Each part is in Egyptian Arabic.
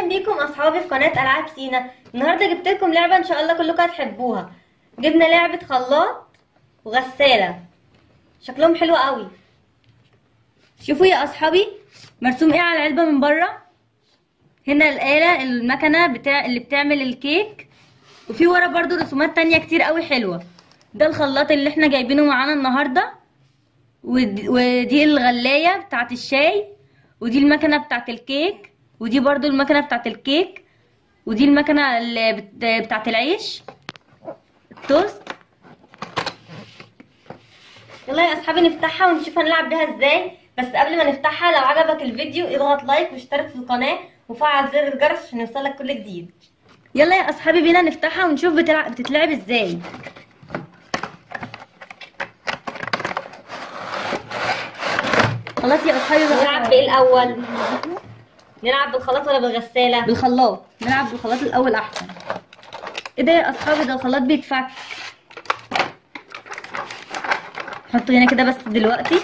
اهلا بيكم اصحابي في قناه العاب سينا النهارده جبت لكم لعبه ان شاء الله كلكم هتحبوها جبنا لعبه خلاط وغساله شكلهم حلو قوي شوفوا يا اصحابي مرسوم ايه على العلبه من بره هنا الاله المكنه بتاع اللي بتعمل الكيك وفي ورا برضو رسومات تانية كتير قوي حلوه ده الخلاط اللي احنا جايبينه معانا النهارده ودي, ودي الغلايه بتاعت الشاي ودي المكنه بتاعت الكيك ودي برضو المكنه بتاعت الكيك ودي المكنه اللي بت- بتاعت العيش التوست يلا يا اصحابي نفتحها ونشوف هنلعب بيها ازاي بس قبل ما نفتحها لو عجبك الفيديو اضغط لايك واشترك في القناه وفعل زر الجرس عشان يوصلك كل جديد يلا يا اصحابي بينا نفتحها ونشوف بتلعب بتتلعب ازاي خلاص يا اصحابي بقى نلعب بايه الاول نلعب بالخلاط ولا بالغساله بالخلاط نلعب بالخلاط الاول احسن ايه ده يا اصحابي ده الخلاط بيتفك حطه هنا كده بس دلوقتي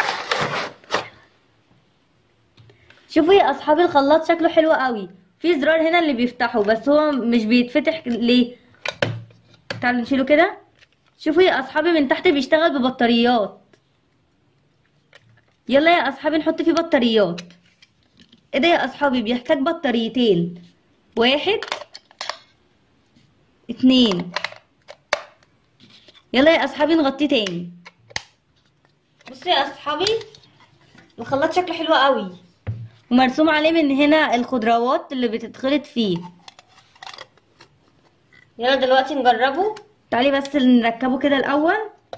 شوفوا يا اصحابي الخلاط شكله حلو قوي في زرار هنا اللي بيفتحه بس هو مش بيتفتح ليه تعالوا نشيله كده شوفوا يا اصحابي من تحت بيشتغل ببطاريات يلا يا اصحابي نحط فيه بطاريات ايه ده يا اصحابي بيحتاج بطاريتين واحد اتنين يلا يا اصحابي نغطيه تاني بصوا يا اصحابي الخلاط شكله حلو قوي ومرسوم عليه من هنا الخضروات اللي بتتخلط فيه يلا دلوقتي نجربه تعالي بس نركبه كده الاول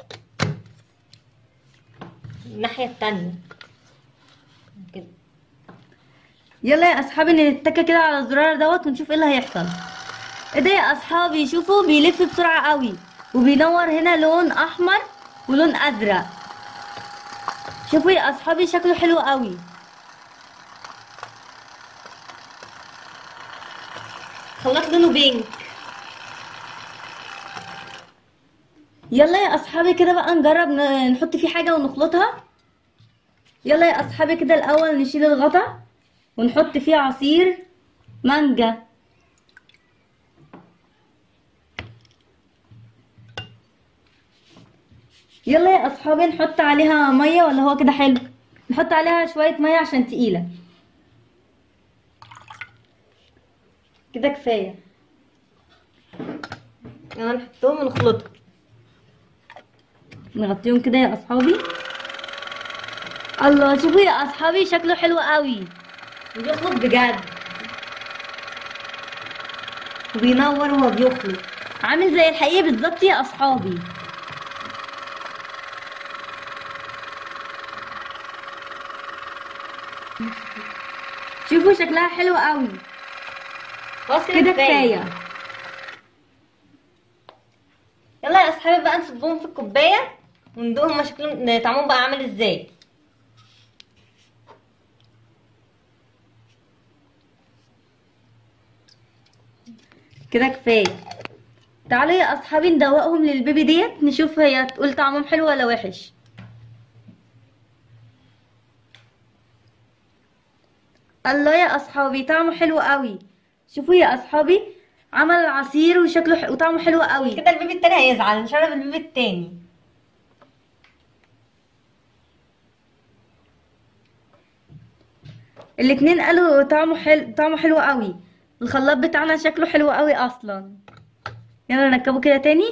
الناحيه التانية كده يلا يا اصحابي نتكه كده على الزرار دوت ونشوف ايه اللي هيحصل ايه ده يا اصحابي شوفوا بيلف بسرعه قوي وبينور هنا لون احمر ولون ازرق شوفوا يا اصحابي شكله حلو قوي خلاط لونه بينك يلا يا اصحابي كده بقى نجرب ن- نحط فيه حاجه ونخلطها يلا يا اصحابي كده الاول نشيل الغطا ونحط فيه عصير مانجا يلا يا اصحابي نحط عليها ميه ولا هو كده حلو نحط عليها شويه ميه عشان تقيله كده كفايه يلا نحطهم ونخلطهم نغطيهم كده يا اصحابي الله شوفوا يا اصحابي شكله حلو قوي بيخلط بجد وبينور وهو بيخلط عامل زي الحقيقة بالظبط يا اصحابي شوفوا شكلها حلو قوي خلاص كده كفايه يلا يا اصحابي بقى نصبهم في الكوبايه وندوق هما شكلهم طعمهم بقى عامل ازاي كده كفايه تعالوا يا اصحابي ندوقهم للبيبي ديت نشوف هي تقول طعمهم حلو ولا وحش الله يا اصحابي طعمه حلو قوي شوفوا يا اصحابي عمل العصير وشكله ح... وطعمه حلو قوي كده البيبي التاني هيزعل نشرب البيبي التاني الاتنين قالوا طعمه حلو طعمه حلو قوي الخلاط بتاعنا شكله حلو قوي اصلا يلا نركبه كده تاني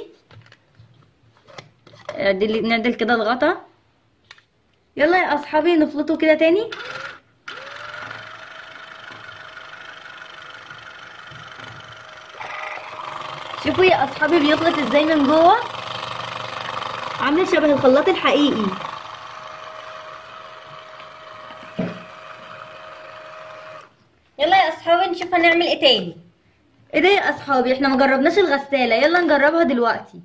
نعدل نعدل كده الغطا يلا يا اصحابي نخلطه كده تاني شوفوا يا اصحابي بيخلط ازاي من جوه عامل شبه الخلاط الحقيقي يلا يا اصحابي نشوف هنعمل ايه تاني ايه ده يا اصحابي احنا ما جربناش الغساله يلا نجربها دلوقتي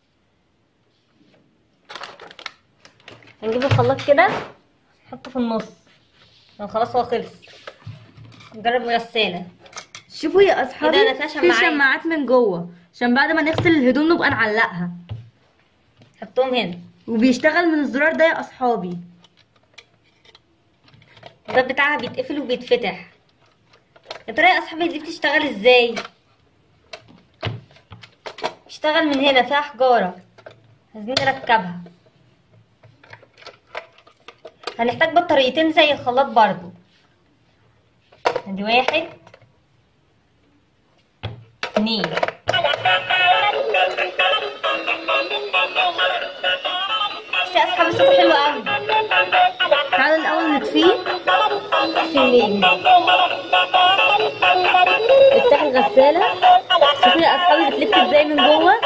هنجيب الخلاط كده نحطه في النص عشان خلاص هو خلص نجرب الغساله شوفوا يا اصحابي إيه ده؟ ده فيها في شماعات. شماعات من جوه عشان بعد ما نغسل الهدوم نبقى نعلقها حطهم هنا وبيشتغل من الزرار ده يا اصحابي الباب بتاعها بيتقفل وبيتفتح يا ترى يا اصحابي دي بتشتغل ازاي بتشتغل من هنا فيها حجاره عايزين نركبها هنحتاج بطاريتين زي الخلاط برضو ادي واحد اتنين بس يا اصحابي صوته حلو قوي تعالوا الاول نطفيه في الليل افتح الغسالة شوفوا يا اصحابي بتلف ازاي من جوه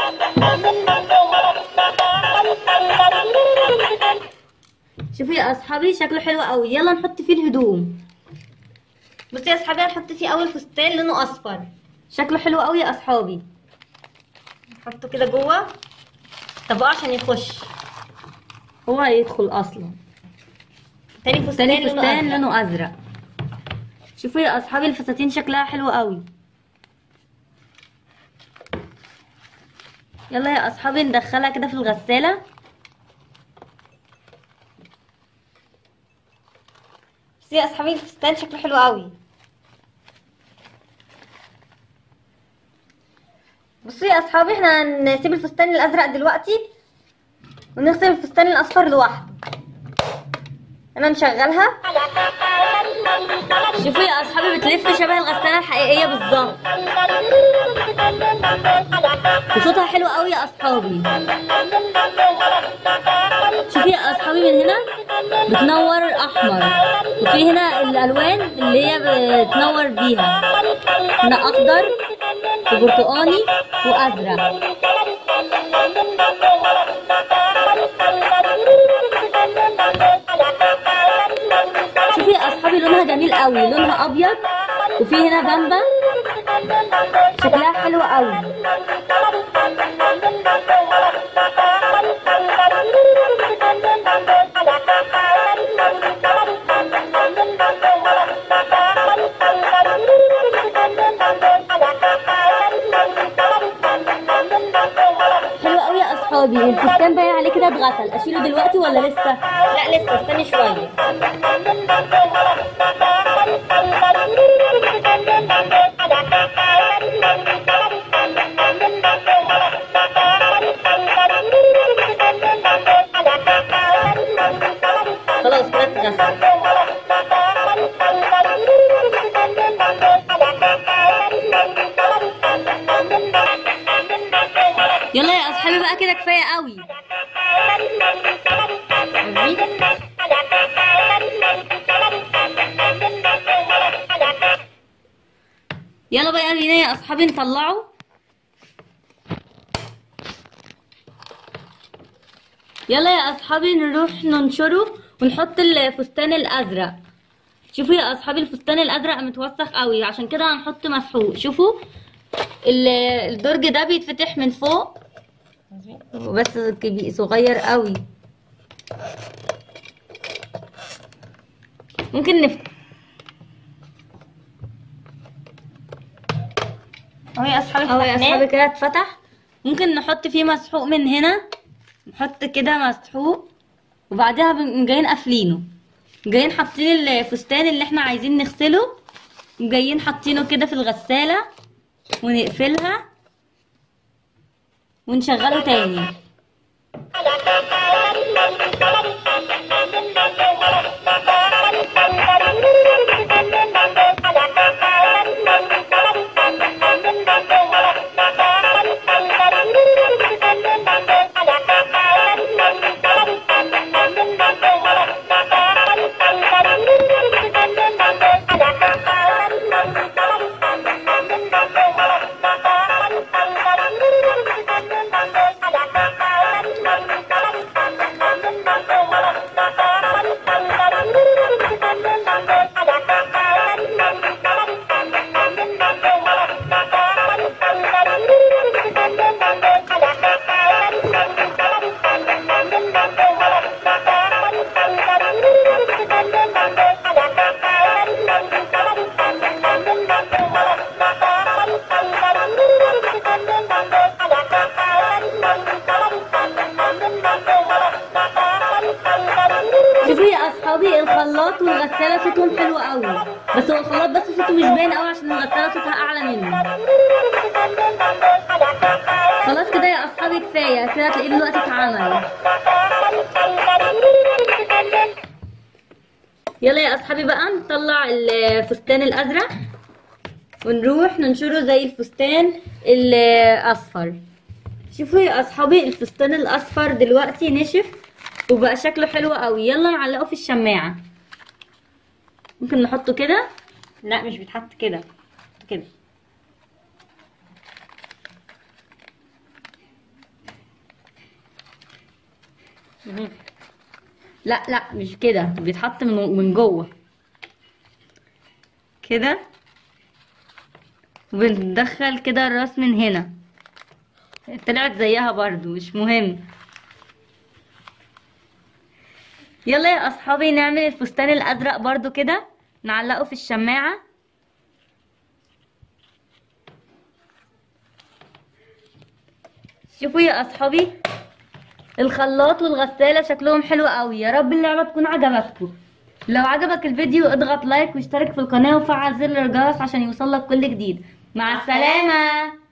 شوفوا يا اصحابي شكله حلو قوي يلا نحط فيه الهدوم بصوا يا اصحابي هنحط فيه اول فستان لونه اصفر شكله حلو قوي يا اصحابي نحطه كده جوه طبقه عشان يخش هو هيدخل اصلا تاني فستان, تاني لونه فستان أزرق. لونه ازرق شوفوا يا اصحابي الفساتين شكلها حلو قوي يلا يا اصحابي ندخلها كده في الغسالة بس يا اصحابي الفستان شكله حلو قوي بصوا يا اصحابي احنا هنسيب الفستان الازرق دلوقتي ونغسل الفستان الاصفر لوحده انا نشغلها شوفوا يا اصحابي بتلف شبه الغسالة الحقيقية بالظبط وصوتها حلو قوي يا اصحابي شوفي يا اصحابي من هنا بتنور احمر وفي هنا الالوان اللي هي بتنور بيها هنا اخضر وبرتقاني وازرق شوفي يا اصحابي لونها جميل قوي لونها ابيض وفي هنا بامبا شكلها حلو قوي حلو قوي يا اصحابي الفستان باين عليه كده اتغسل اشيله دلوقتي ولا لسه لا لسه استني شويه خلاص كده اتغسل يلا يا اصحابي بقى كده كفايه قوي يلا بقى بينا يا اصحابي نطلعه يلا يا اصحابي نروح ننشره ونحط الفستان الازرق شوفوا يا اصحابي الفستان الازرق متوسخ قوي عشان كده هنحط مسحوق شوفوا ال- الدرج ده بيتفتح من فوق بس كبير صغير قوي ممكن نفتح اهو يا اصحابي اهو يا فتحناه. اصحابي كده اتفتح ممكن نحط فيه مسحوق من هنا نحط كده مسحوق وبعدها بن- جايين قافلينه جايين حاطين الفستان اللي احنا عايزين نغسله جايين حاطينه كده في الغسالة ونقفلها ونشغله تاني شوفوا يا اصحابي الخلاط والغسالة صوتهم حلو قوي بس هو الخلاط بس صوته مش باين قوي عشان الغسالة صوتها اعلى منه خلاص كده يا اصحابي كفاية كده تلاقيه دلوقتي اتعمل يلا يا اصحابي بقى نطلع الفستان الازرق ونروح ننشره زي الفستان الاصفر شوفوا يا اصحابي الفستان الاصفر دلوقتي نشف وبقى شكله حلو قوي يلا نعلقه في الشماعة ممكن نحطه كده لا مش بيتحط كده نحطه كده مهم. لا لا مش كده بيتحط من من جوه كده وبندخل كده الراس من هنا طلعت زيها برضو مش مهم يلا يا اصحابي نعمل الفستان الازرق برضو كده نعلقه في الشماعة شوفوا يا اصحابي الخلاط والغسالة شكلهم حلو قوي يا رب اللعبة تكون عجبتكم لو عجبك الفيديو اضغط لايك واشترك في القناة وفعل زر الجرس عشان يوصلك كل جديد مع السلامة